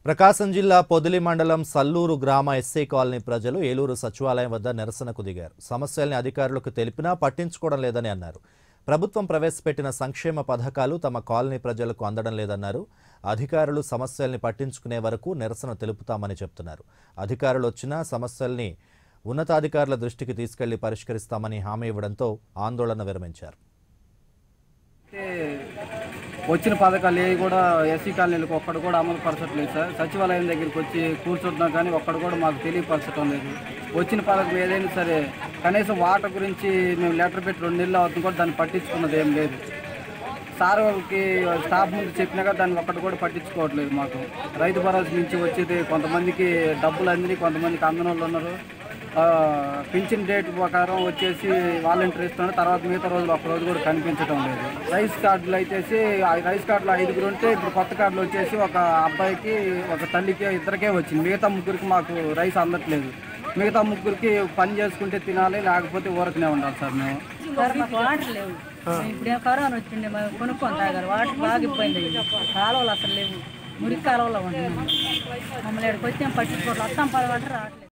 ప్రకాశం జిల్లా పొదిలి మండలం సల్లూరు గ్రామ ఎస్సీ కాలనీ ప్రజలు ఏలూరు సచివాలయం వద్ద నిరసనకు దిగారు సమస్యల్ని అధికారులకు తెలిపినా పట్టించుకోవడం లేదని అన్నారు ప్రభుత్వం ప్రవేశపెట్టిన సంక్షేమ పథకాలు తమ కాలనీ ప్రజలకు అందడం లేదన్నారు అధికారులు సమస్యల్ని పట్టించుకునే వరకు నిరసన తెలుపుతామని చెప్తున్నారు అధికారులు వచ్చినా సమస్యల్ని ఉన్నతాధికారుల దృష్టికి తీసుకెళ్లి పరిష్కరిస్తామని హామీ ఇవ్వడంతో ఆందోళన విరమించారు అయితే వచ్చిన పథకాలు ఏవి కూడా ఎస్సీ కాలనీలకు ఒక్కడు కూడా అమలు పరచట్లేదు సార్ సచివాలయం దగ్గరికి వచ్చి కూర్చుంటున్నాం కానీ ఒక్కడు కూడా మాకు తెలియపరచడం లేదు వచ్చిన పథకం ఏదైనా సరే కనీసం వాటర్ గురించి మేము లెటర్ పెట్టి రెండు నెలలు అవుతుంది కూడా దాన్ని పట్టించుకున్నది ఏం లేదు సార్ వాళ్ళకి స్టాఫ్ ముందు చెప్పినాక దాన్ని ఒక్కటి కూడా పట్టించుకోవట్లేదు మాకు రైతు భరోసా నుంచి వచ్చేది కొంతమందికి డబ్బులు అందినాయి కొంతమందికి అందని వాళ్ళు ఉన్నారు ఆ, పింఛన్ డేట్ ప్రకారం వచ్చేసి వాలంటీర్ ఇస్తున్నారు తర్వాత మిగతా రోజులు ఒక రోజు కూడా కనిపించడం లేదు రైస్ కార్డులు అయితేసి ఆ రైస్ కార్డులు ఐదుగురు ఉంటే ఇప్పుడు కొత్త కార్డులు వచ్చేసి ఒక అబ్బాయికి ఒక తల్లికి ఇద్దరికే వచ్చింది మిగతా ముగ్గురికి మాకు రైస్ అందట్లేదు మిగతా ముగ్గురికి పని చేసుకుంటే తినాలి లేకపోతే ఊరకనే ఉండాలి సార్ మేము సార్ మాకు వాటర్ లేవు ఇప్పుడేం కరోనా వచ్చిండే మేము కొనుక్కొని తాగాలి వాటర్ బాగా ఇబ్బంది అయ్యింది కాలువలు అసలు లేవు మురికి కాలువలో ఉంటున్నాం మమ్మల్ని ఇక్కడికి వచ్చి ఏం పట్టించుకోవట్లేదు వస్తాం పది వాటర్ రావట్లేదు